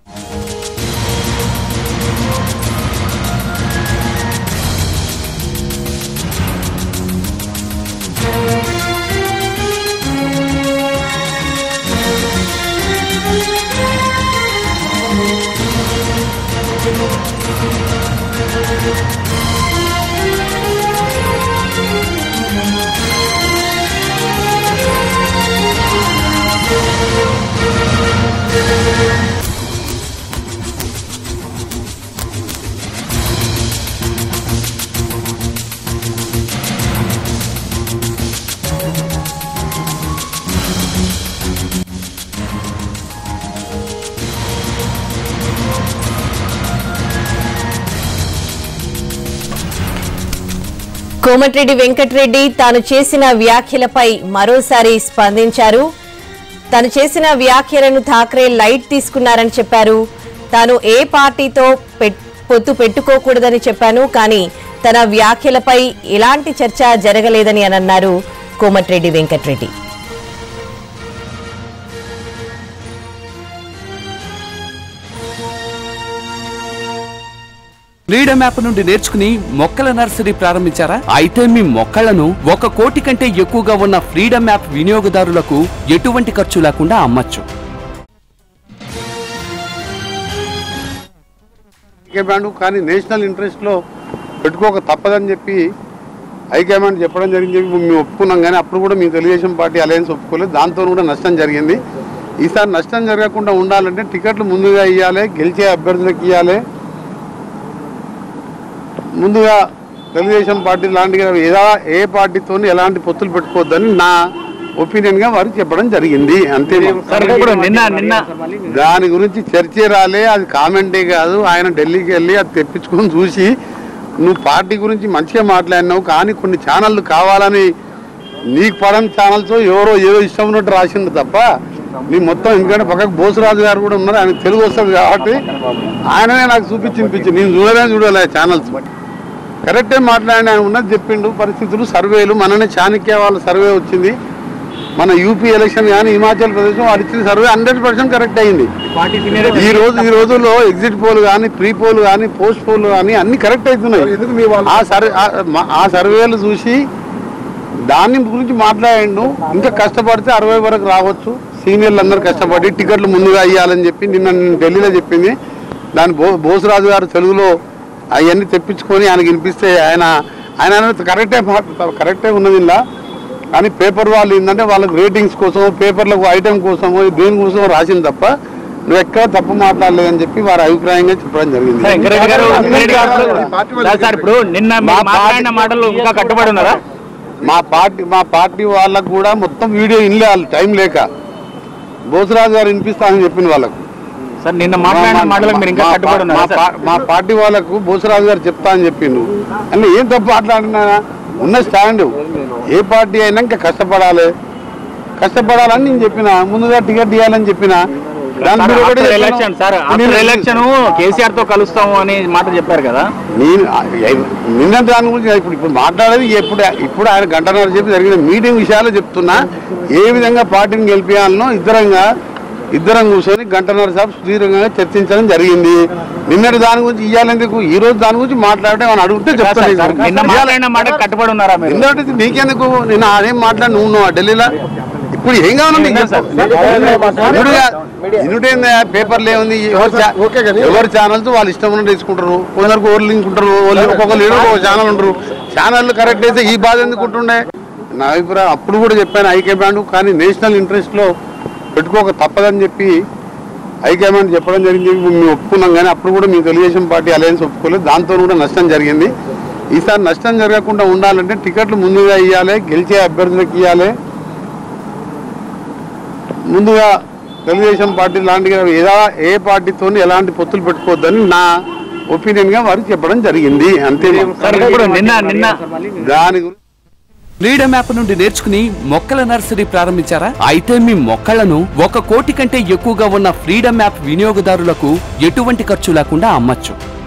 కోమటిరెడ్డి వెంకటరెడ్డి తాను చేసిన వ్యాఖ్యలపై మరోసారి స్పందించారు తాను చేసిన వ్యాఖ్యలను ఠాక్రే లైట్ తీసుకున్నారని చెప్పారు తాను ఏ పార్టీతో పెట్- పొత్తు పెట్టుకోకూడదని చెప్పాను కానీ తన వ్యాఖ్యలపై ఎలాంటి చర్చ జరగలేదని అని అన్నారు కోమటిరెడ్డి వెంకటరెడ్డి ఫ్రీడమ్ యాప్ నుండి నేర్చుకుని మొక్కల నర్సరీ ప్రారంభించారా అయితే మీ మొక్కలను ఒక కోటి కంటే ఎక్కువగా ఉన్న ఫ్రీడమ్ యాప్ వినియోగదారులకు ఎటువంటి ఖర్చు లేకుండా అమ్మచ్చు హైకమాండ్ కానీ నేషనల్ ఇంట్రెస్ట్లో పెట్టుకోక తప్పదని చెప్పి హైకమాండ్ చెప్పడం జరిగింది చెప్పి మేము ఒప్పుకున్నాం కానీ అప్పుడు కూడా మేము తెలుగుదేశం పార్టీ అలయన్స్ ఒప్పుకోలేదు దాంతో కూడా నష్టం జరిగింది ఈసారి నష్టం జరగకుండా ఉండాలంటే టికెట్లు ముందుగా ఇవ్వాలి గెలిచే అభ్యర్థులకు ఇవ్వాలి ముందుగా తెలుగుదేశం పార్టీ లాంటి ఏదా ఏ పార్టీతో ఎలాంటి పొత్తులు పెట్టుకోవద్దని నా ఒపీనియన్గా వారికి చెప్పడం జరిగింది అంతే సార్ ఇప్పుడు నిన్న నిన్న దాని గురించి చర్చే రాలే అది కామెంటే కాదు ఆయన ఢిల్లీకి వెళ్ళి అది తెప్పించుకొని చూసి నువ్వు పార్టీ గురించి మంచిగా మాట్లాడినావు కానీ కొన్ని ఛానళ్ళు కావాలని నీకు పడని ఛానల్స్ ఎవరో ఏదో ఇష్టం ఉన్నట్టు రాసిండు తప్ప నీ మొత్తం ఎందుకంటే పక్కకు బోసురాజు గారు కూడా ఉన్నారు ఆయన తెలుగు వస్తుంది కాబట్టి ఆయననే నాకు చూపించి నేను చూడలే చూడలే ఛానల్స్ కరెక్టే మాట్లాడిన ఆయన ఉన్నది చెప్పిండు పరిస్థితులు సర్వేలు మననే చాణక్య వాళ్ళ సర్వే వచ్చింది మన యూపీ ఎలక్షన్ కానీ హిమాచల్ ప్రదేశ్ వాళ్ళు ఇచ్చిన సర్వే హండ్రెడ్ పర్సెంట్ కరెక్ట్ అయింది పార్టీ సీనియర్ ఈ రోజు ఈ రోజుల్లో ఎగ్జిట్ పోల్ కానీ ప్రీ పోల్ కానీ పోస్ట్ పోల్ కానీ అన్ని కరెక్ట్ అవుతున్నాయి ఆ సర్వే ఆ సర్వేలు చూసి దాని గురించి మాట్లాడిండు ఇంకా కష్టపడితే అరవై వరకు రావచ్చు సీనియర్లు అందరూ కష్టపడి టికెట్లు ముందుగా ఇవ్వాలని చెప్పి నిన్న నేను ఢిల్లీలో చెప్పింది దాని బో బోసురాజు గారు తెలుగులో అవన్నీ తెప్పించుకొని ఆయనకి వినిపిస్తే ఆయన ఆయన అనేది కరెక్టే మా- కరెక్టే ఉన్నది ఇలా కానీ పేపర్ వాళ్ళు ఏంటంటే వాళ్ళకి రేటింగ్స్ కోసం పేపర్లకు ఐటెం కోసమో దేని కోసం రాసింది తప్ప నువ్వు ఎక్కడ తప్పు మాట్లాడలేదని చెప్పి వారి అభిప్రాయంగా చెప్పడం జరిగింది సార్ వెంకరెడ్డి గారు వెంకరెడ్డి గారు సార్, సార్ ఇప్పుడు నిన్న మీరు మా పార్టీ- మాట్లాడిన మాటలు ఇంకా కట్టుబడి ఉన్నారా మా పార్టీ మా పార్టీ వాళ్ళకు కూడా మొత్తం వీడియో ఇన్లే వాళ్ళు టైం లేక బోసరాజు గారు వినిపిస్తానని చెప్పిన వాళ్ళకు సార్ నిన్న మాట్లాడిన మాటలకు మీరు ఇంకా మా- కట్టుబడి మా ఉన్నారా సార్? పా- మా పార్టీ వాళ్ళకు బోసరాజు గారు చెప్తా అని చెప్పిండు అంటే ఏం తప్పు మాట్లాడినా ఉన్న స్టాండ్ ఏ పార్టీ అయినా ఇంకా కష్టపడాలి కష్టపడాలని నేను చెప్పిన ముందుగా టికెట్ ఇవ్వాలని చెప్పిన దాని మీద ఒకటి ఆఫ్టర్ చెప్పాను. ఎలక్షన్ సార్ ఆఫ్టర్ నేను- ఎలక్షన్ కేసీఆర్ తో కలుస్తాము అని మాట చెప్పారు కదా నేను నిన్న దాని గురించి ఇప్పుడు ఇప్పుడు మాట్లాడేది ఎప్పుడు ఇప్పుడు ఆయన గంటన్నర చెప్పి జరిగిన మీటింగ్ విషయాలు చెప్తున్నా ఏ విధంగా పార్టీని గెలిపించాలనో ఇద్దరంగా ఇద్దరం కూర్చొని గంటన్నర సేపు సుదీర్ఘంగా చర్చించడం జరిగింది నిన్నటి దాని గురించి ఇవ్వాలెందుకు ఈ రోజు దాని గురించి మాట్లాడితే మనం అడుగుతే సార్, సార్, చెప్తాను నిన్న మాట్లాడిన మాటకు కట్టుబడి ఉన్నారా మీరు నిన్నటి నీకెందుకు నిన్న అదేం మాట్లాడి నువ్వు ఉన్నావా ఢిల్లీలో ఇప్పుడు ఏం కావాలి నీకు చెప్పు. ఇనుడుగా ఇనుడేందా పేపర్లు ఏముంది ఎవరు చా- ఎవరు ఛానల్స్ వాళ్ళు ఇష్టం ఉన్నట్టు తీసుకుంటారు కొందరికి ఓర్లు లింకుంటారు ఒక్కొక్కరు ఏదో ఒక ఛానల్ ఉంటారు ఛానల్ కరెక్ట్ అయితే ఈ బాధ ఎందుకు ఉంటుండే నా అభిప్రాయం అప్పుడు కూడా చెప్పాను హైకమాండ్ కానీ నేషనల్ ఇంట్రెస్ట్లో పెట్టుకోక తప్పదని చెప్పి హైకమాండ్ చెప్పడం జరిగింది మేము ఒప్పుకున్నాం కానీ అప్పుడు కూడా మేము తెలుగుదేశం పార్టీ అలయన్స్ ఒప్పుకోలేదు దాంతో కూడా నష్టం జరిగింది ఈసారి నష్టం జరగకుండా ఉండాలంటే టికెట్లు ముందుగా ఇవ్వాలి గెలిచే అభ్యర్థులకు ఇవ్వాలి ముందుగా తెలుగుదేశం పార్టీ లాంటి ఏదా ఏ పార్టీతో ఎలాంటి పొత్తులు పెట్టుకోవద్దని నా ఒపీనియన్గా వారికి చెప్పడం జరిగింది అంతే సార్ ఇప్పుడు నిన్న నిన్న దాని గురించి ఫ్రీడమ్ యాప్ నుండి నేర్చుకుని మొక్కల నర్సరీ ప్రారంభించారా అయితే మీ మొక్కలను ఒక కోటి కంటే ఎక్కువగా ఉన్న ఫ్రీడమ్ యాప్ వినియోగదారులకు ఎటువంటి ఖర్చు లేకుండా అమ్మచ్చు